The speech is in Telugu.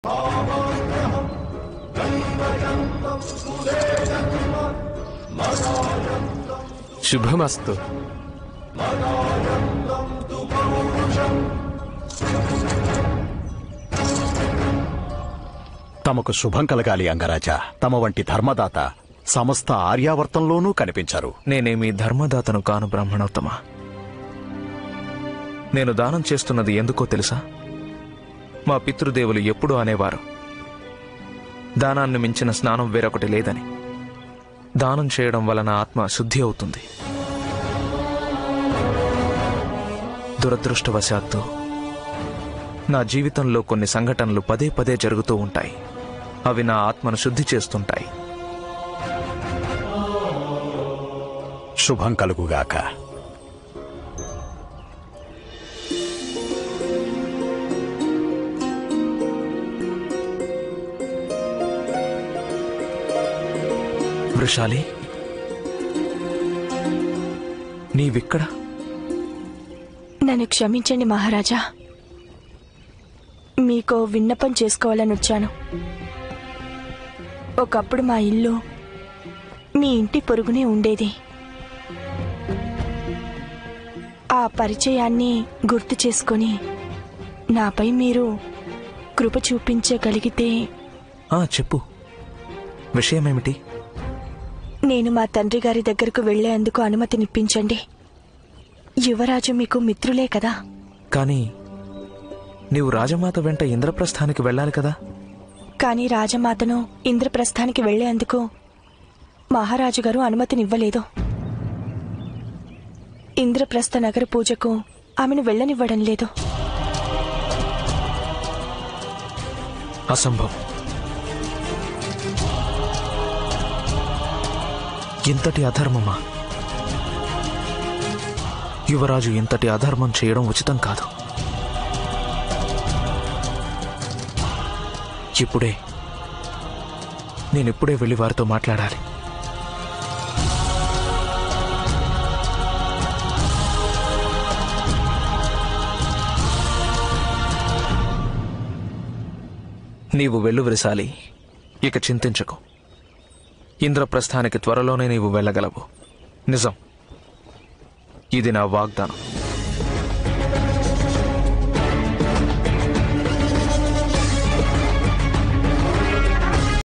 శుభమస్తు తమకు శుభం కలగాలి అంగరాజ తమ వంటి ధర్మదాత సమస్త ఆర్యావర్తంలోనూ కనిపించరు నేనేమి ధర్మదాతను కాను బ్రాహ్మణోత్తమ నేను దానం చేస్తున్నది ఎందుకో తెలుసా మా పితృదేవులు ఎప్పుడూ అనేవారు దానాన్ని మించిన స్నానం వేరొకటి లేదని దానం చేయడం వలన ఆత్మ శుద్ధి అవుతుంది దురదృష్టవశాత్తు నా జీవితంలో కొన్ని సంఘటనలు పదే పదే జరుగుతూ ఉంటాయి అవి నా ఆత్మను శుద్ధి చేస్తుంటాయి శుభం కలుగుగాక వృషాలి నీవిక్కడ నన్ను క్షమించండి మహారాజా మీకో విన్నపం చేసుకోవాలని వచ్చాను ఒకప్పుడు మా ఇల్లు మీ ఇంటి పొరుగునే ఉండేది ఆ పరిచయాన్ని గుర్తు చేసుకొని నాపై మీరు కృప చూపించగలిగితే ఆ చెప్పు విషయమేమిటి నేను మా తండ్రి గారి దగ్గరకు వెళ్లేందుకు అనుమతినిప్పించండి యువరాజు మీకు మిత్రులే కదా కానీ నీవు రాజమాత వెంట ఇంద్రప్రస్థానికి వెళ్ళాలి కదా కానీ రాజమాతను ఇంద్రప్రస్థానికి వెళ్లేందుకు మహారాజు గారు అనుమతినివ్వలేదు ఇంద్రప్రస్థ నగర పూజకు ఆమెను వెళ్ళనివ్వడం లేదు అసంభవం ఇంతటి అధర్మమా యువరాజు ఇంతటి అధర్మం చేయడం ఉచితం కాదు ఇప్పుడే నేనిప్పుడే వెళ్ళి వారితో మాట్లాడాలి నీవు వెళ్ళు విరసాలి ఇక చింతించకు ఇంద్రప్రస్థానికి త్వరలోనే నీవు వెళ్ళగలవు నిజం ఇది నా వాగ్దానం